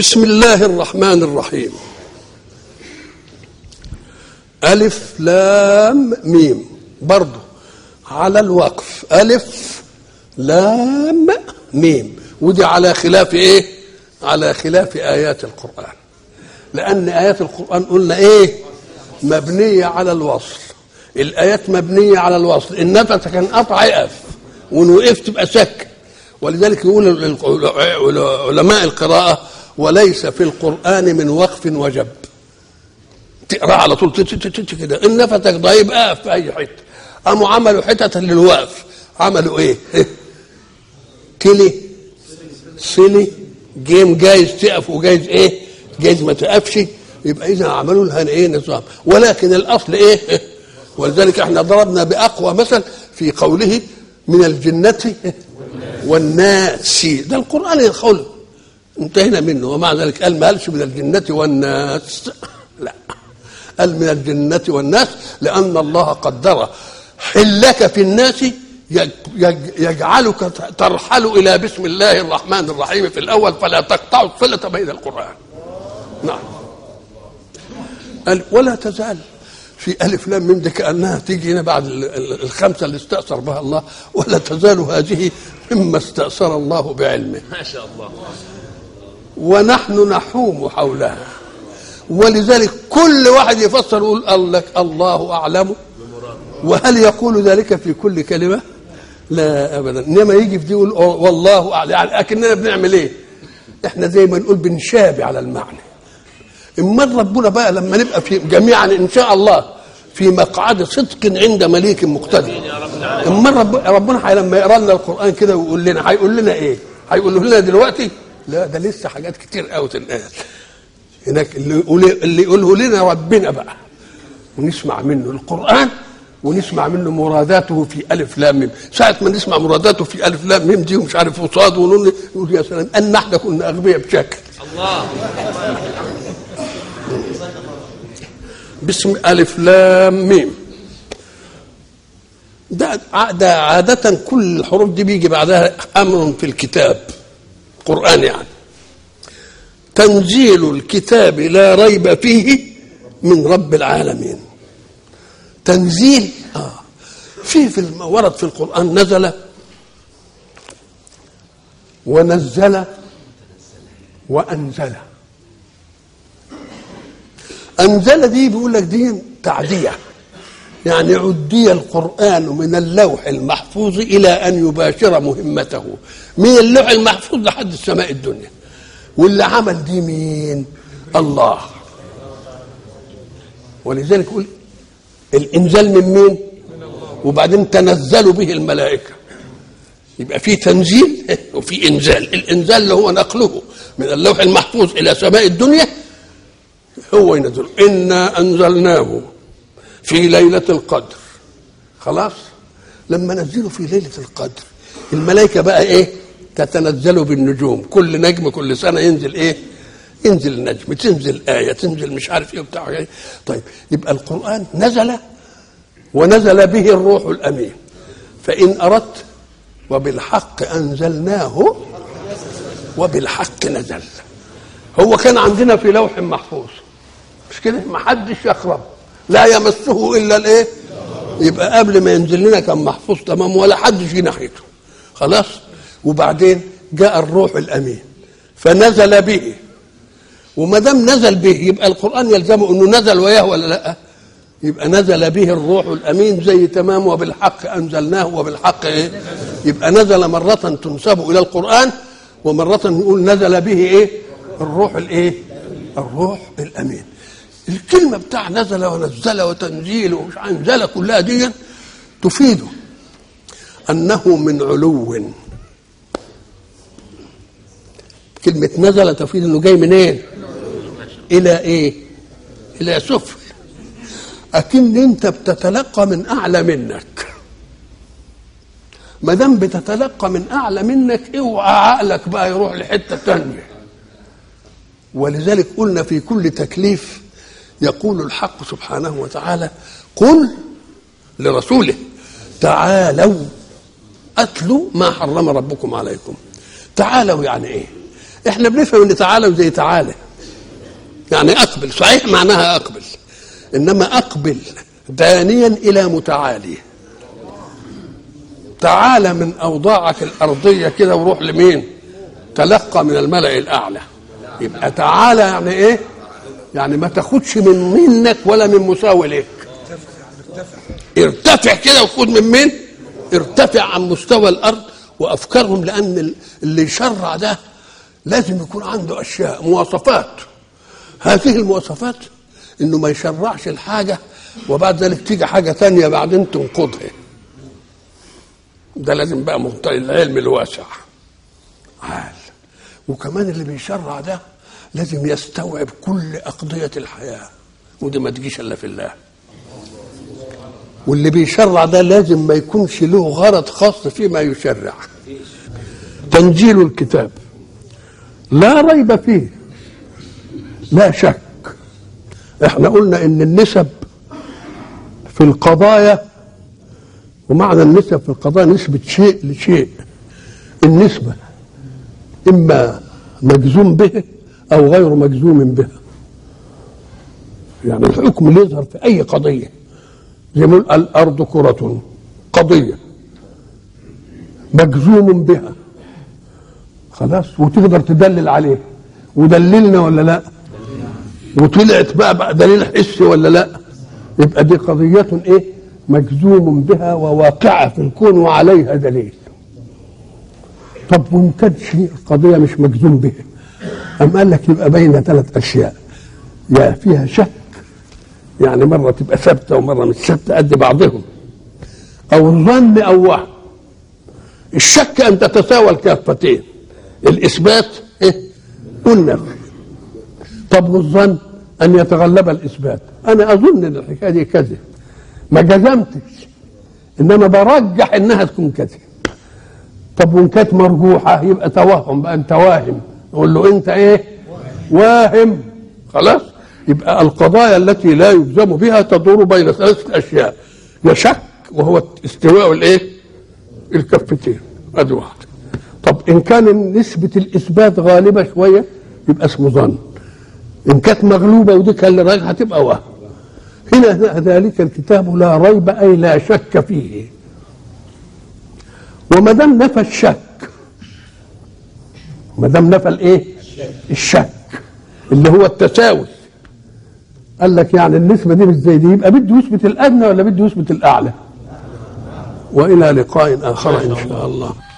بسم الله الرحمن الرحيم ألف لام ميم برضو على الوقف ألف لام ميم ودي على خلاف إيه على خلاف آيات القرآن لأن آيات القرآن قلنا إيه مبنية على الوصل الآيات مبنية على الوصل النفس كان قطع يقف وإن وقفت تبقى سك ولذلك يقول علماء القراءة وليس في القرآن من وقف وجب تقرا على طول كده ان نفسك ضعيف اقف في اي حته قاموا عملوا حتة للوقف عملوا ايه؟ تلي صلي جيم جايز تقف وجايز ايه؟ جايز ما تقفش يبقى اذا عملوا لها ايه نظام ولكن الاصل ايه؟ ولذلك احنا ضربنا باقوى مثل في قوله من الجنة والناس ده القرآن يقول انتهينا منه ومع ذلك قال ما قالش من الجنة والناس لا قال من الجنة والناس لأن الله قدر حلك في الناس يجعلك ترحل إلى بسم الله الرحمن الرحيم في الأول فلا تقطع الصلة بين القرآن نعم قال ولا تزال في ألف لام ميم دي كأنها تيجي هنا بعد الخمسة اللي استأثر بها الله ولا تزال هذه مما استأثر الله بعلمه ما شاء الله ونحن نحوم حولها ولذلك كل واحد يفسر يقول قال لك الله اعلم وهل يقول ذلك في كل كلمه؟ لا ابدا انما يجي في دي يقول والله اعلم يعني اكننا بنعمل ايه؟ احنا زي ما نقول بنشابه على المعنى اما ربنا بقى لما نبقى في جميعا ان شاء الله في مقعد صدق عند مليك مقتدر اما رب ربنا لما يقرا لنا القران كده ويقول لنا هيقول لنا ايه؟ هيقول لنا دلوقتي لا ده لسه حاجات كتير قوي تنقال هناك اللي يقول اللي يقوله لنا ربنا بقى ونسمع منه القرآن ونسمع منه مراداته في ألف لام ميم ساعة ما نسمع مراداته في ألف لام ميم دي ومش عارف وصاد ونون يقول يا سلام أن احنا كنا أغبياء بشكل الله باسم ألف لام ميم ده ده عادة كل الحروف دي بيجي بعدها أمر في الكتاب قرآن يعني تنزيل الكتاب لا ريب فيه من رب العالمين تنزيل آه في في ورد في القرآن نزل ونزل وأنزل أنزل دي بيقول لك دي تعدية يعني عدي القرآن من اللوح المحفوظ إلى أن يباشر مهمته من اللوح المحفوظ لحد السماء الدنيا واللي عمل دي مين الله ولذلك يقول الانزال من مين وبعدين تنزلوا به الملائكه يبقى في تنزيل وفي انزال الانزال اللي هو نقله من اللوح المحفوظ الى سماء الدنيا هو ينزل انا انزلناه في ليله القدر خلاص لما نزلوا في ليله القدر الملائكه بقى ايه تتنزل بالنجوم كل نجم كل سنه ينزل ايه ينزل نجم تنزل آية تنزل مش عارف ايه وبتاع إيه. طيب يبقى القرآن نزل ونزل به الروح الأمين فإن أردت وبالحق أنزلناه وبالحق نزل هو كان عندنا في لوح محفوظ مش كده ما حدش يقرب لا يمسه إلا الإيه يبقى قبل ما ينزل لنا كان محفوظ تمام ولا حد في ناحيته خلاص وبعدين جاء الروح الامين فنزل به وما دام نزل به يبقى القران يلزمه انه نزل وياه ولا لا يبقى نزل به الروح الامين زي تمام وبالحق انزلناه وبالحق ايه يبقى نزل مره تنسب الى القران ومره نقول نزل به ايه الروح الايه الروح الامين الكلمه بتاع نزل ونزل وتنزيل ومش انزل كلها دي تفيد انه من علو كلمة نزل تفيد انه جاي منين؟ إلى إيه؟ إلى سفل أكن أنت بتتلقى من أعلى منك ما دام بتتلقى من أعلى منك اوعى عقلك بقى يروح لحتة تانية ولذلك قلنا في كل تكليف يقول الحق سبحانه وتعالى قل لرسوله تعالوا أتلوا ما حرم ربكم عليكم تعالوا يعني إيه؟ احنا بنفهم ان تعالى وزي تعالى يعني اقبل صحيح معناها اقبل انما اقبل دانيا الى متعالي تعالى من اوضاعك الارضيه كده وروح لمين تلقى من الملا الاعلى يبقى تعالى يعني ايه يعني ما تاخدش من منك ولا من مساوي لك ارتفع كده وخد من مين ارتفع عن مستوى الارض وافكارهم لان اللي يشرع ده لازم يكون عنده اشياء مواصفات هذه المواصفات انه ما يشرعش الحاجه وبعد ذلك تيجي حاجه ثانيه بعدين تنقضها ده لازم بقى منطقه العلم الواسع عال وكمان اللي بيشرع ده لازم يستوعب كل أقضية الحياة ودي ما تجيش إلا في الله واللي بيشرع ده لازم ما يكونش له غرض خاص فيما يشرع تنزيل الكتاب لا ريب فيه لا شك احنا قلنا ان النسب في القضايا ومعنى النسب في القضايا نسبة شيء لشيء النسبة إما مجزوم به أو غير مجزوم به يعني الحكم اللي يظهر في أي قضية زي ما نقول الأرض كرة قضية مجزوم بها خلاص وتقدر تدلل عليه ودللنا ولا لا وطلعت بقى, بقى دليل حسي ولا لا يبقى دي قضية ايه مجزوم بها وواقعة في الكون وعليها دليل طب وان كان شيء قضية مش مجزوم بها أم قال لك يبقى بين ثلاث أشياء يا فيها شك يعني مرة تبقى ثابتة ومرة مش ثابتة قد بعضهم أو الظن أو وهم الشك أن تتساوى الكافتين الإثبات إيه؟ والنفي طب والظن أن يتغلب الإثبات أنا أظن أن الحكاية دي كذب ما جزمتش إنما برجح إنها تكون كذب طب وإن كانت مرجوحة يبقى توهم بقى أنت واهم نقول له أنت إيه؟ واهم خلاص يبقى القضايا التي لا يجزم بها تدور بين ثلاثة أشياء يا شك وهو استواء الإيه؟ الكفتين ادي واحده طب ان كان نسبه الاثبات غالبه شويه يبقى اسمه ظن ان كانت مغلوبه ودي كان اللي راجع هتبقى وهم هنا ذلك الكتاب لا ريب اي لا شك فيه وما دام نفى الشك ما دام نفى الايه الشك اللي هو التساوي قال لك يعني النسبه دي مش زي دي يبقى بده يثبت الادنى ولا بده يثبت الاعلى والى لقاء اخر ان شاء الله